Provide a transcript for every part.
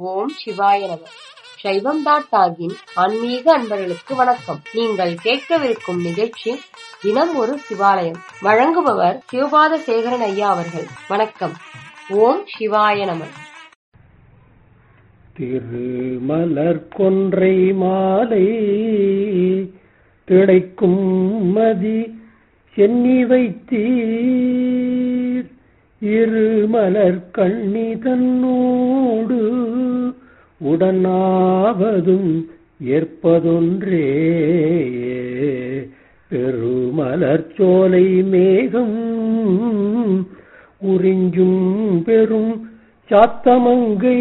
ஓம் சிவாய நம சைவம் டாட் டாகின் ஆன்மீக அன்பர்களுக்கு வணக்கம் நீங்கள் கேட்கவிருக்கும் நிகழ்ச்சி தினம் ஒரு சிவாலயம் வழங்குபவர் சிவபாத சேகரன் ஐயா அவர்கள் வணக்கம் ஓம் சிவாய நம திருமலர் கொன்றை மாலை திளைக்கும் மதி சென்னி வைத்தீர் இருமலர் கண்ணி தன்னோடு உடனாவதும் ஏற்பதொன்றே பெருமலர் சோலை மேகம் உறிஞ்சும் பெரும் சாத்தமங்கை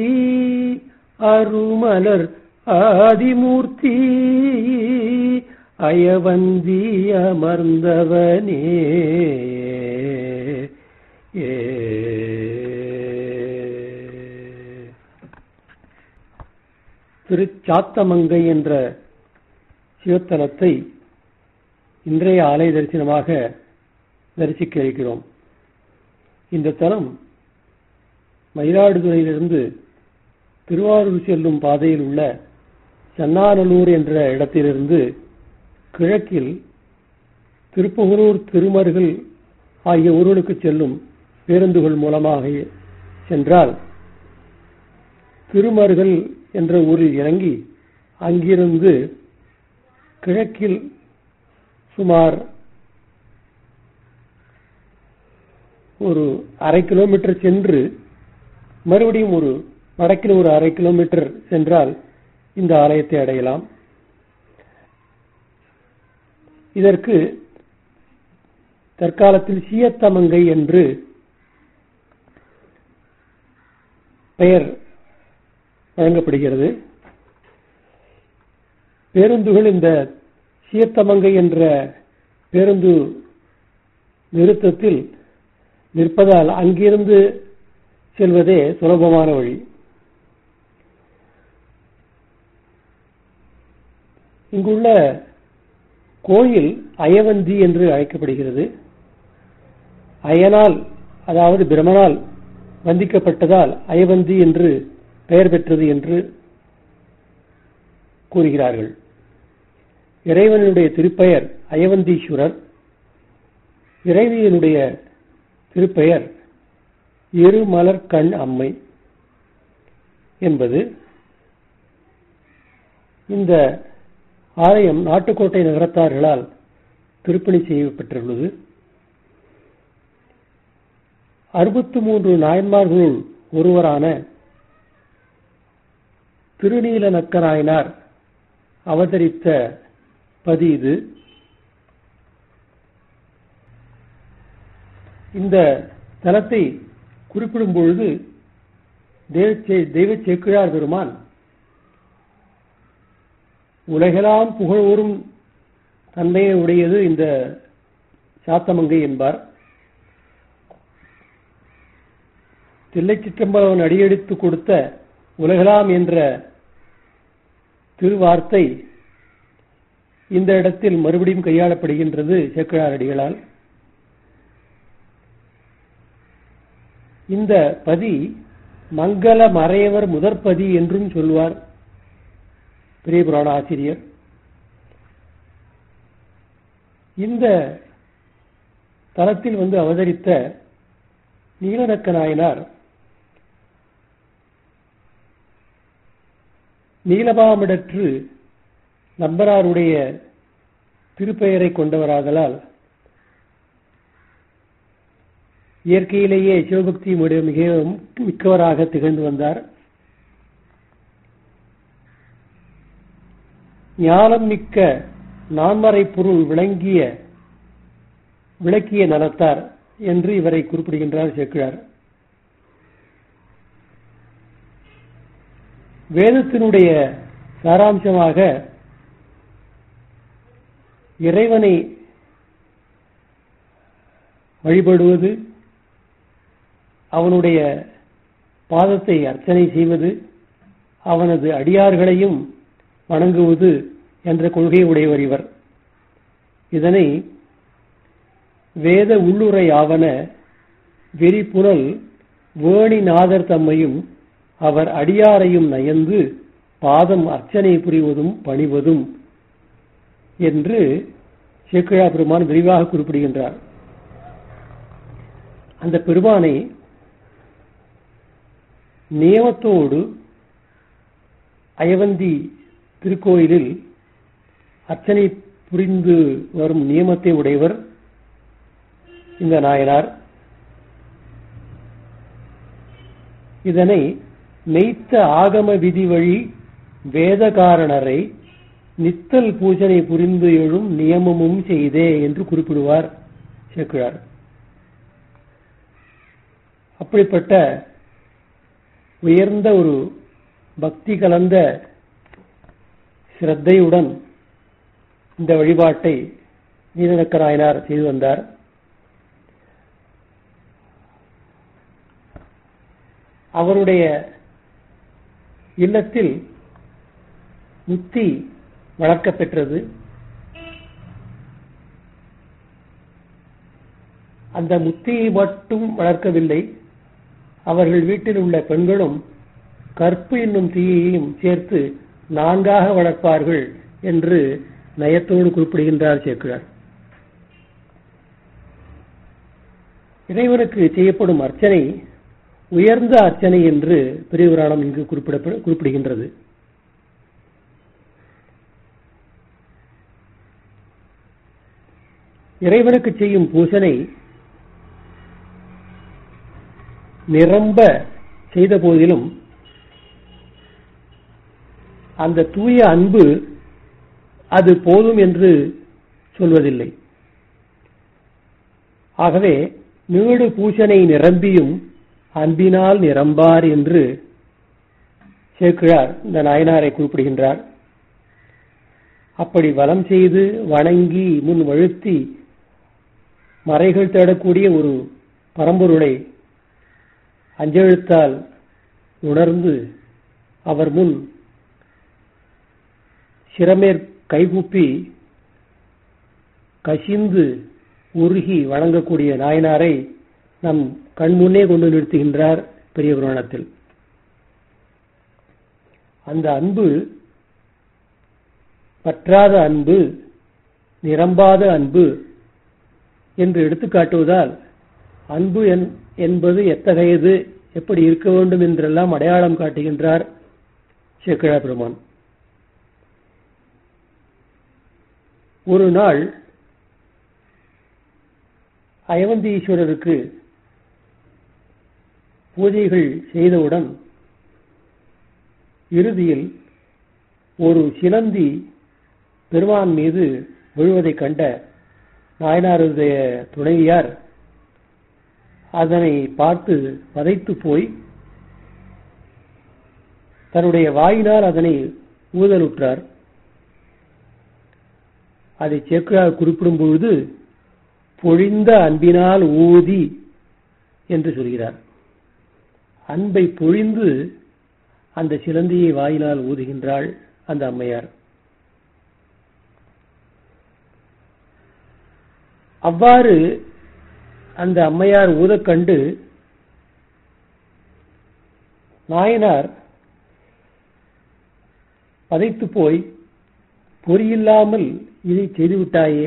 அருமலர் ஆதிமூர்த்தி அயவந்தி அமர்ந்தவனே ஏ திருச்சாத்தமங்கை என்ற சிவத்தலத்தை இன்றைய ஆலய தரிசனமாக தரிசிக்க இருக்கிறோம் இந்த தலம் மயிலாடுதுறையிலிருந்து திருவாரூர் செல்லும் பாதையில் உள்ள சன்னாநல்லூர் என்ற இடத்திலிருந்து கிழக்கில் திருப்புகலூர் திருமருகல் ஆகிய ஊர்களுக்கு செல்லும் பேருந்துகள் மூலமாக சென்றால் திருமருகல் என்ற ஊரில் இறங்கி அங்கிருந்து கிழக்கில் சுமார் ஒரு அரை கிலோமீட்டர் சென்று மறுபடியும் ஒரு வடக்கில் ஒரு அரை கிலோமீட்டர் சென்றால் இந்த ஆலயத்தை அடையலாம் இதற்கு தற்காலத்தில் சீயத்தமங்கை என்று பெயர் வழங்கப்படுகிறது பேருந்துகள் இந்த சீயத்தமங்கை என்ற பேருந்து நிறுத்தத்தில் நிற்பதால் அங்கிருந்து செல்வதே சுலபமான வழி இங்குள்ள கோயில் அயவந்தி என்று அழைக்கப்படுகிறது அயனால் அதாவது பிரமனால் வந்திக்கப்பட்டதால் அயவந்தி என்று பெயர் பெற்றது என்று கூறுகிறார்கள் இறைவனுடைய திருப்பெயர் அயவந்தீஸ்வரர் இறைவியனுடைய திருப்பெயர் இருமலர் கண் அம்மை என்பது இந்த ஆலயம் நாட்டுக்கோட்டை நகரத்தார்களால் திருப்பணி செய்யப்பட்டுள்ளது அறுபத்தி மூன்று நாயன்மார்களுள் ஒருவரான திருநீல நக்கராயனார் அவதரித்த பதி இது இந்த தலத்தை குறிப்பிடும் பொழுது தெய்வ சேக்கிழார் பெருமான் உலகெல்லாம் புகழோரும் தன்மையை உடையது இந்த சாத்தமங்கை என்பார் தில்லை சிற்றம்பலவன் அடியெடுத்து கொடுத்த உலகலாம் என்ற திருவார்த்தை இந்த இடத்தில் மறுபடியும் கையாளப்படுகின்றது சேக்கிழார் அடிகளால் இந்த பதி மங்கள மறையவர் முதற்பதி என்றும் சொல்வார் பெரிய புராண ஆசிரியர் இந்த தலத்தில் வந்து அவதரித்த நீலநக்க நாயனார் நீலபாமிடற்று நம்பராருடைய திருப்பெயரை கொண்டவராதலால் இயற்கையிலேயே சிவபக்தி மிகவும் மிக்கவராக திகழ்ந்து வந்தார் ஞானம் மிக்க நான்மறை பொருள் விளங்கிய விளக்கிய நலத்தார் என்று இவரை குறிப்பிடுகின்றார் சேக்கிழார் வேதத்தினுடைய சாராம்சமாக இறைவனை வழிபடுவது அவனுடைய பாதத்தை அர்ச்சனை செய்வது அவனது அடியார்களையும் வணங்குவது என்ற கொள்கை உடையவர் இவர் இதனை வேத உள்ளுரை ஆவன வெறிப்புணல் வேணிநாதர் தம்மையும் அவர் அடியாரையும் நயந்து பாதம் அர்ச்சனை புரிவதும் பணிவதும் என்று சேக்கிழா பெருமான் விரிவாக குறிப்பிடுகின்றார் அந்த பெருமானை நியமத்தோடு அயவந்தி திருக்கோயிலில் அர்ச்சனை புரிந்து வரும் நியமத்தை உடையவர் இந்த நாயனார் இதனை மெய்த்த ஆகம விதி வழி வேதகாரணரை நித்தல் பூஜனை புரிந்து எழும் நியமமும் செய்தே என்று குறிப்பிடுவார் சேக்கிழார் அப்படிப்பட்ட உயர்ந்த ஒரு பக்தி கலந்த சிரத்தையுடன் இந்த வழிபாட்டை நீலநக்க நாயனார் செய்து வந்தார் அவருடைய இல்லத்தில் முத்தி வளர்க்க பெற்றது அந்த முத்தியை மட்டும் வளர்க்கவில்லை அவர்கள் வீட்டில் உள்ள பெண்களும் கற்பு என்னும் தீயையும் சேர்த்து நான்காக வளர்ப்பார்கள் என்று நயத்தோடு குறிப்பிடுகின்றார் சேர்க்கிறார் இறைவனுக்கு செய்யப்படும் அர்ச்சனை உயர்ந்த அர்ச்சனை என்று பெரியபுராணம் இங்கு குறிப்பிட குறிப்பிடுகின்றது இறைவனுக்கு செய்யும் பூசனை நிரம்ப செய்த போதிலும் அந்த தூய அன்பு அது போதும் என்று சொல்வதில்லை ஆகவே நீடு பூசனை நிரம்பியும் அன்பினால் நிரம்பார் என்று சேக்கிழார் இந்த நாயனாரை குறிப்பிடுகின்றார் அப்படி வலம் செய்து வணங்கி முன் வழுத்தி மறைகள் தேடக்கூடிய ஒரு பரம்பொருளை அஞ்செழுத்தால் உணர்ந்து அவர் முன் சிரமேற் கைகூப்பி கசிந்து உருகி வணங்கக்கூடிய நாயனாரை நம் கண்முன்னே கொண்டு நிறுத்துகின்றார் பெரிய புராணத்தில் அந்த அன்பு பற்றாத அன்பு நிரம்பாத அன்பு என்று எடுத்துக்காட்டுவதால் அன்பு என்பது எத்தகையது எப்படி இருக்க வேண்டும் என்றெல்லாம் அடையாளம் காட்டுகின்றார் சேக்கிழா பெருமான் ஒரு நாள் அயவந்தீஸ்வரருக்கு பூஜைகள் செய்தவுடன் இறுதியில் ஒரு சிலந்தி பெருமான் மீது விழுவதைக் கண்ட நாயனாருடைய துணைவியார் அதனை பார்த்து பதைத்து போய் தன்னுடைய வாயினால் அதனை ஊதலுற்றார் அதை சேக்கிழார் குறிப்பிடும் பொழுது பொழிந்த அன்பினால் ஊதி என்று சொல்கிறார் அன்பை பொழிந்து அந்த சிலந்தியை வாயினால் ஊதுகின்றாள் அந்த அம்மையார் அவ்வாறு அந்த அம்மையார் ஊதக் கண்டு நாயனார் பதைத்து போய் பொறியில்லாமல் இதை செய்துவிட்டாயே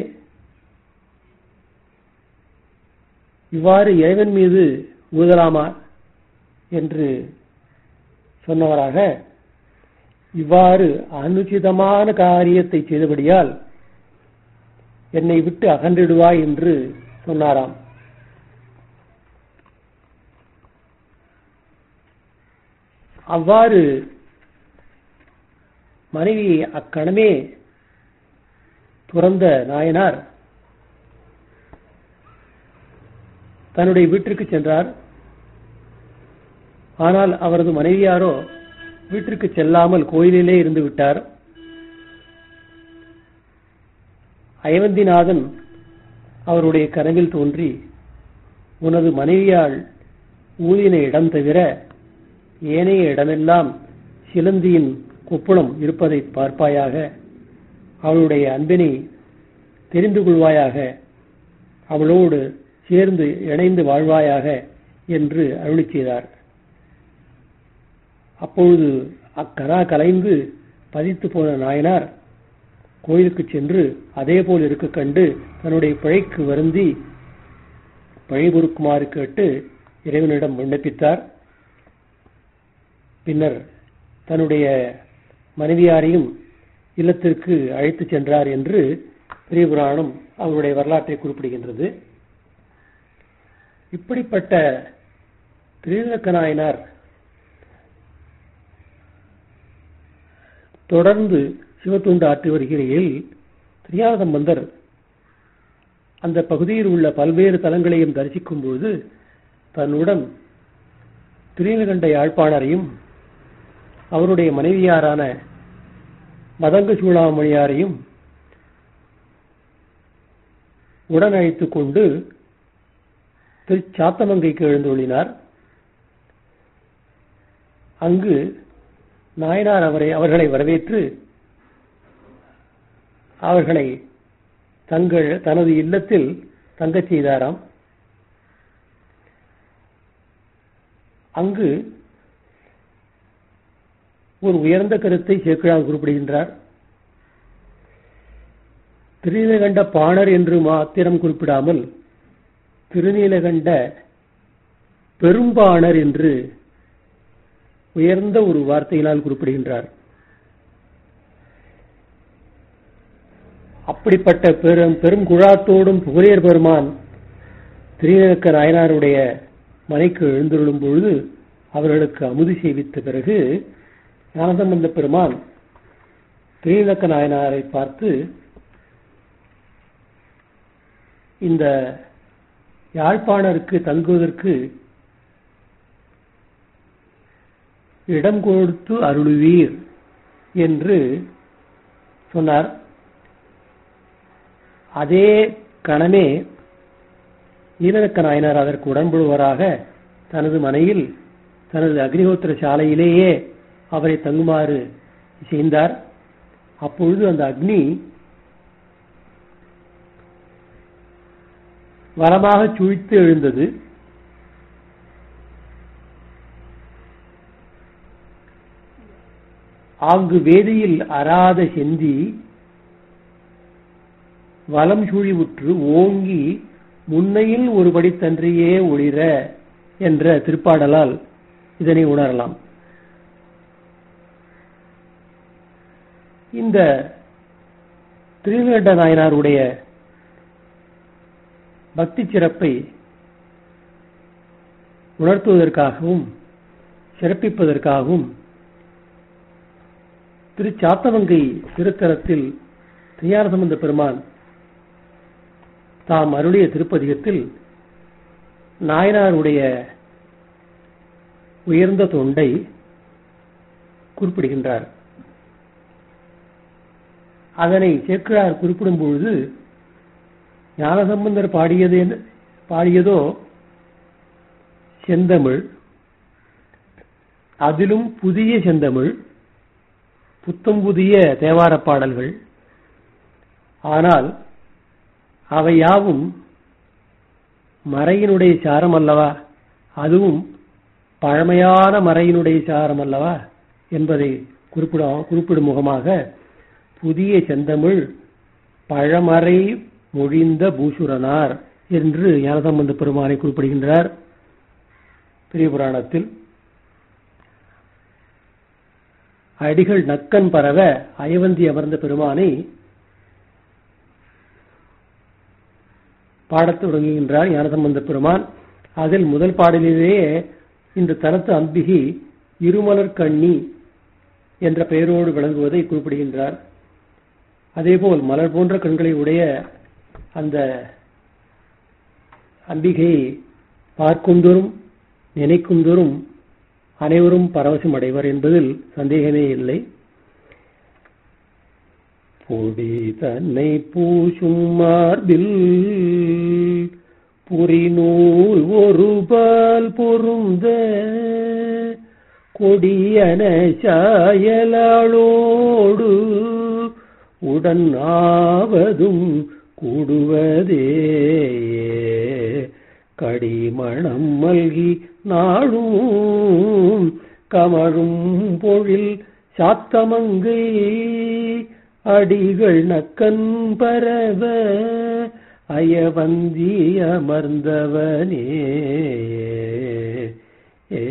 இவ்வாறு இறைவன் மீது ஊதலாமா என்று சொன்னவராக இவ்வாறு அனுச்சிதமான காரியத்தை செய்தபடியால் என்னை விட்டு அகன்றிடுவாய் என்று சொன்னாராம் அவ்வாறு மனைவியை அக்கணமே துறந்த நாயனார் தன்னுடைய வீட்டிற்கு சென்றார் ஆனால் அவரது மனைவியாரோ வீட்டிற்கு செல்லாமல் கோயிலிலே இருந்து விட்டார் அயவந்திநாதன் அவருடைய கனவில் தோன்றி உனது மனைவியால் ஊதின இடம் தவிர ஏனைய இடமெல்லாம் சிலந்தியின் கொப்புளம் இருப்பதை பார்ப்பாயாக அவளுடைய அன்பினை தெரிந்து கொள்வாயாக அவளோடு சேர்ந்து இணைந்து வாழ்வாயாக என்று அருளி செய்தார் அப்பொழுது அக்கரா கலைந்து பதித்து போன நாயனார் கோயிலுக்கு சென்று அதே போல் இருக்க கண்டு தன்னுடைய பிழைக்கு வருந்தி பழி பொறுக்குமாறு கேட்டு இறைவனிடம் விண்ணப்பித்தார் பின்னர் தன்னுடைய மனைவியாரையும் இல்லத்திற்கு அழைத்து சென்றார் என்று பெரிய புராணம் அவருடைய வரலாற்றை குறிப்பிடுகின்றது இப்படிப்பட்ட திருநக்க நாயனார் தொடர்ந்து சிவத்தொண்டு ஆற்றி வருகையில் திரியாத சம்பந்தர் அந்த பகுதியில் உள்ள பல்வேறு தலங்களையும் தரிசிக்கும் பொழுது தன்னுடன் திருநீலகண்ட யாழ்ப்பாணரையும் அவருடைய மனைவியாரான மதங்க சூழாமணியாரையும் உடன் அழைத்துக் கொண்டு திரு சாத்தமங்கைக்கு எழுந்தொழினார் அங்கு நாயனார் அவரை அவர்களை வரவேற்று அவர்களை தங்கள் தனது இல்லத்தில் தங்கச் செய்தாராம் அங்கு ஒரு உயர்ந்த கருத்தை சேக்கிழார் குறிப்பிடுகின்றார் திருநீலகண்ட பாணர் என்று மாத்திரம் குறிப்பிடாமல் திருநீலகண்ட பெரும்பாணர் என்று உயர்ந்த ஒரு வார்த்தையினால் குறிப்பிடுகின்றார் அப்படிப்பட்ட பெரும் பெரும் குழாத்தோடும் புகழியர் பெருமான் திருநீலக்க நாயனாருடைய மனைக்கு எழுந்தருளும் பொழுது அவர்களுக்கு அமுதி செய்வித்த பிறகு ஞானசம்பந்த பெருமான் திருநீலக்க நாயனாரை பார்த்து இந்த யாழ்ப்பாணருக்கு தங்குவதற்கு இடம் கொடுத்து அருளுவீர் என்று சொன்னார் அதே கணமே ஈரக்க நாயனார் அதற்கு உடன்படுவராக தனது மனையில் தனது அக்னிஹோத்திர சாலையிலேயே அவரை தங்குமாறு செய்தார் அப்பொழுது அந்த அக்னி வரமாக சுழித்து எழுந்தது ஆங்கு வேதியில் அராத செந்தி வலம் சுழிவுற்று ஓங்கி முன்னையில் ஒருபடி தன்றியே ஒளிர என்ற திருப்பாடலால் இதனை உணரலாம் இந்த திருவேண்ட நாயனாருடைய பக்தி சிறப்பை உணர்த்துவதற்காகவும் சிறப்பிப்பதற்காகவும் திரு சாத்தவங்கை திருத்தலத்தில் தியாரசம்பந்த பெருமான் தாம் அருளிய திருப்பதிகத்தில் நாயனாருடைய உயர்ந்த தொண்டை குறிப்பிடுகின்றார் அதனை சேக்கிழார் குறிப்பிடும் பொழுது ஞானசம்பந்தர் பாடியது பாடியதோ செந்தமிழ் அதிலும் புதிய செந்தமிழ் புத்தம் புதிய தேவார பாடல்கள் ஆனால் அவை யாவும் மறையினுடைய சாரம் அல்லவா அதுவும் பழமையான மறையினுடைய சாரம் அல்லவா என்பதை குறிப்பிட குறிப்பிடும் முகமாக புதிய செந்தமிழ் பழமறை மொழிந்த பூசுரனார் என்று ஞானசம்பந்த பெருமானை குறிப்பிடுகின்றார் பெரிய புராணத்தில் அடிகள் நக்கன் பரவ அயவந்தி அமர்ந்த பெருமானை பாடத் தொடங்குகின்றார் ஞானசம்பந்த பெருமான் அதில் முதல் பாடலிலேயே இந்த தலத்து அம்பிகை இருமலர் கண்ணி என்ற பெயரோடு விளங்குவதை குறிப்பிடுகின்றார் அதேபோல் மலர் போன்ற கண்களை உடைய அந்த அம்பிகையை பார்க்குந்தோறும் நினைக்குந்தோறும் அனைவரும் பரவசம் அடைவர் என்பதில் சந்தேகமே இல்லை பொடி தன்னை பூசும் மார்பில் புரிநூல் ஒரு பால் பொருந்த கொடியன சாயலாளோடு உடன் ஆவதும் கூடுவதே கடிமணம் மல்கி நாளும் கமழும் பொழில் சாத்தமங்கை அடிகள் நக்கன் பரவ அயவந்தி அமர்ந்தவனே ஏ.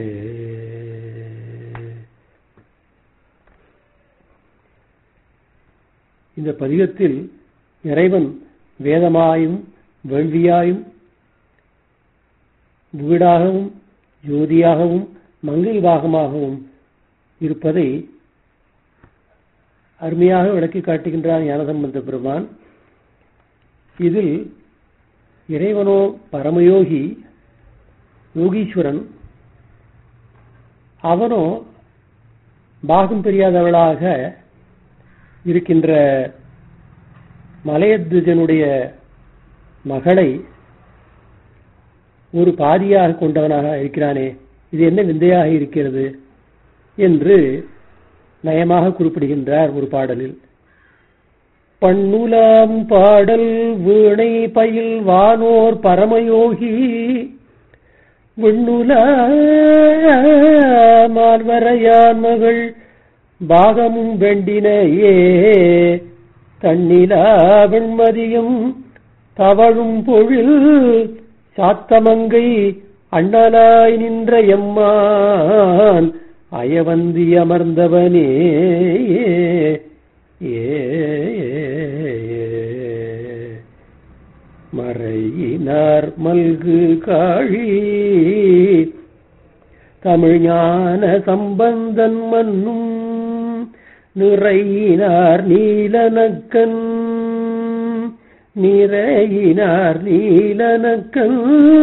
இந்த பதிகத்தில் இறைவன் வேதமாயும் வேள்வியாயும் வீடாகவும் ஜோதியாகவும் மங்கை பாகமாகவும் இருப்பதை அருமையாக விளக்கி காட்டுகின்றார் ஞானசம்பந்த பெருமான் இதில் இறைவனோ பரமயோகி யோகீஸ்வரன் அவனோ பாகம் தெரியாதவளாக இருக்கின்ற மலையத்விஜனுடைய மகளை ஒரு பாதியாக கொண்டவனாக இருக்கிறானே இது என்ன விந்தையாக இருக்கிறது என்று நயமாக குறிப்பிடுகின்றார் ஒரு பாடலில் பண்ணுலாம் பாடல் வீணை பயில் வானோர் பரமயோகி விண்ணுல மால்வரையான் மகள் பாகமும் வெண்டினையே தன்னிலா வெண்மதியும் தவழும் பொழில் சாத்தமங்கை அண்ணலாய் நின்ற எம்மான் அயவந்தி அமர்ந்தவனே ஏ மறையினார் மல்கு காழி தமிழ் ஞான சம்பந்தன் மன்னும் நிறையினார் நீலனக்கன் நிறையினார் நீலனக்கன்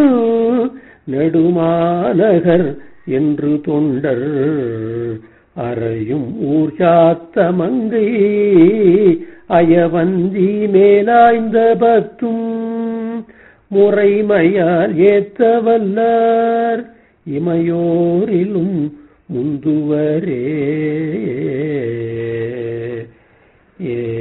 நெடுமாநகர் என்று தொண்டர் அறையும் ஊர் சாத்த மங்கை அயவந்தி மேலாய்ந்த பத்தும் முறைமையால் ஏத்த வல்லார் இமையோரிலும் முந்துவரே ஏ